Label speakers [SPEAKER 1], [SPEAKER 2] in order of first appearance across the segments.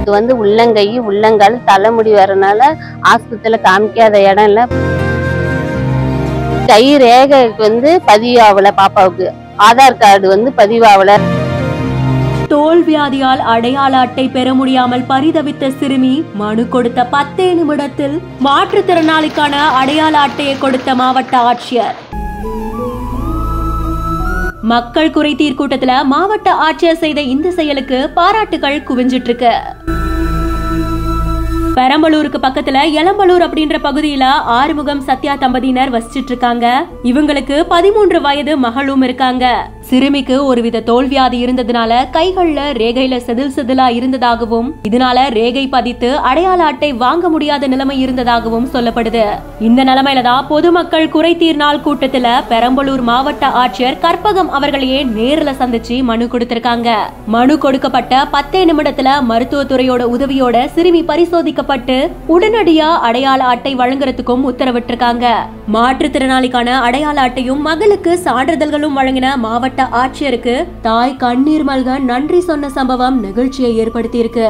[SPEAKER 1] எனக்கு வந்து உள்ளங்கை உள்ளங்கால் தலைமுடி வரனால ஆஸ்பத்திரியில காமிக்காத இடம் இல்ல கை ரேகைக்கு வந்து பதிவாகல பாப்பாவுக்கு ஆதார் கார்டு வந்து பதிவாகல
[SPEAKER 2] தோல் வியாதியால் அடையாள அட்டை பெற முடியாமல் பரிதவித்த சிறுமி மனு கொடுத்த பத்தே நிமிடத்தில் மாற்றுத்திறனாளிக்கான அடையாள அட்டையை கொடுத்த மாவட்ட ஆட்சியர் மக்கள் குறைதீர் கூட்டத்துல மாவட்ட ஆட்சியர் செய்த இந்த செயலுக்கு பாராட்டுகள் குவிஞ்சிட்டு இருக்கு பெரம்பலூருக்கு பக்கத்துல எலம்பலூர் அப்படின்ற பகுதியில ஆறுமுகம் சத்யா தம்பதியினர் வசிச்சிட்டு இருக்காங்க இவங்களுக்கு பதிமூன்று வயது மகளும் இருக்காங்க சிறுமிக்கு ஒருவித தோல்வியாதி இருந்ததுனால கைகள்ல ரேகையில செதில் செதிலா இருந்ததாகவும் இதனால ரேகை பதித்து அடையாள அட்டை வாங்க முடியாத நிலைமை இருந்ததாகவும் சொல்லப்படுது இந்த நிலைமையில தான் பொதுமக்கள் குறைதீர் நாள் கூட்டத்துல பெரம்பலூர் மாவட்ட ஆட்சியர் கற்பகம் அவர்களையே நேர்ல சந்திச்சு மனு கொடுத்திருக்காங்க மனு கொடுக்கப்பட்ட பத்தே நிமிடத்துல மருத்துவத்துறையோட உதவியோட சிறுமி பரிசோதிக்கப்பட்டு உடனடியா அடையாள அட்டை வழங்குறதுக்கும் உத்தரவிட்டிருக்காங்க மாற்றுத்திறனாளிக்கான அடையாள அட்டையும் மகளுக்கு சான்றிதழ்களும் வழங்கின மாவட்ட ஆட்சியருக்கு தாய் கண்ணீர் மல்க நன்றி சொன்ன சம்பவம் நெகிழ்ச்சியை ஏற்படுத்தியிருக்கு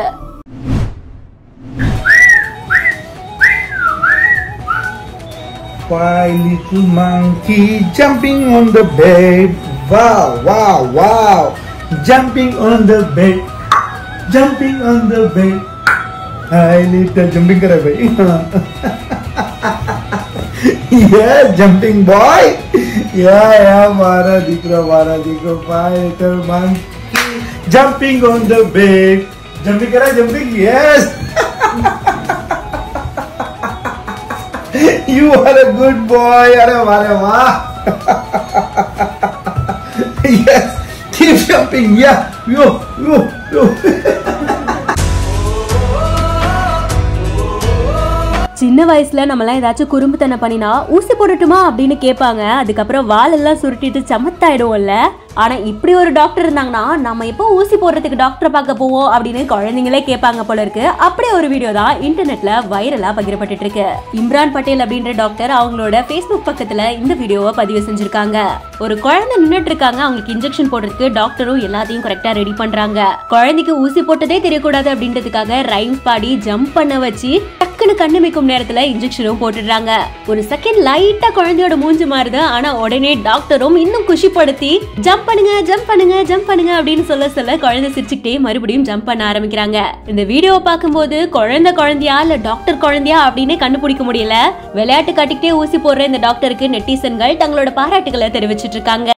[SPEAKER 3] Why little monkey jumping on the bed? Wow, wow, wow! Jumping on the bed, jumping on the bed. Hi little jumping kar bhai. yeah, jumping boy. Yeah, yeah, मारा दिखरा मारा दिखो Why little monkey jumping on the bed? Jumping kara jumping yes. You are a good boy. अरे वारे वाह. yes. Keep jumping. Yeah. Yo, yo, yo.
[SPEAKER 2] சின்ன வயசுல நம்மலாம் ஏதாச்சும் குறும்புத்தனம் பண்ணினா ஊசி போடட்டுமா அப்படின்னு கேட்பாங்க அதுக்கப்புறம் வாலெல்லாம் சுருட்டிட்டு சமத்தாயிடுவோம்ல ஆனா இப்படி ஒரு டாக்டர் இருந்தாங்கன்னா நம்ம எப்போ ஊசி போடுறதுக்கு டாக்டரை பார்க்க போவோம் அப்படின்னு குழந்தைங்களே கேட்பாங்க போல இருக்கு அப்படியே ஒரு வீடியோ தான் இன்டர்நெட்ல வைரலா பகிரப்பட்டுட்டு இருக்கு இம்ரான் பட்டேல் அப்படின்ற டாக்டர் அவங்களோட ஃபேஸ்புக் பக்கத்துல இந்த வீடியோவை பதிவு செஞ்சிருக்காங்க ஒரு குழந்தை நின்னுட்டு இருக்காங்க அவங்களுக்கு இன்ஜெக்ஷன் போடுறதுக்கு டாக்டரும் எல்லாத்தையும் கரெக்டா ரெடி பண்றாங்க குழந்தைக்கு ஊசி போட்டதே தெரியக்கூடாது அப்படின்றதுக்காக ரைம்ஸ் பாடி ஜம்ப் பண்ண வச்சு டக்குன்னு கண்ணுமிக்கும் நேரத்துல இன்ஜெக்ஷனும் போட்டுடுறாங்க ஒரு செகண்ட் லைட்டா குழந்தையோட மூஞ்சி மாறுது ஆனா உடனே டாக்டரும் இன்னும் குஷிப்படுத்தி ஜம்ப் பண்ணுங்க ஜம்ப் பண்ணுங்க ஜம்ப் பண்ணுங்க அப்படின்னு சொல்ல சொல்ல குழந்தை சிரிச்சுக்கிட்டே மறுபடியும் ஜம்ப் பண்ண ஆரம்பிக்கிறாங்க இந்த வீடியோவை பார்க்கும்போது குழந்தை குழந்தையா இல்ல டாக்டர் குழந்தையா அப்படின்னு கண்டுபிடிக்க முடியல விளையாட்டு காட்டிக்கிட்டே ஊசி போடுற இந்த டாக்டருக்கு நெட்டிசன்கள் தங்களோட பாராட்டுகளை தெரிவிச்சிட்டு இருக்காங்க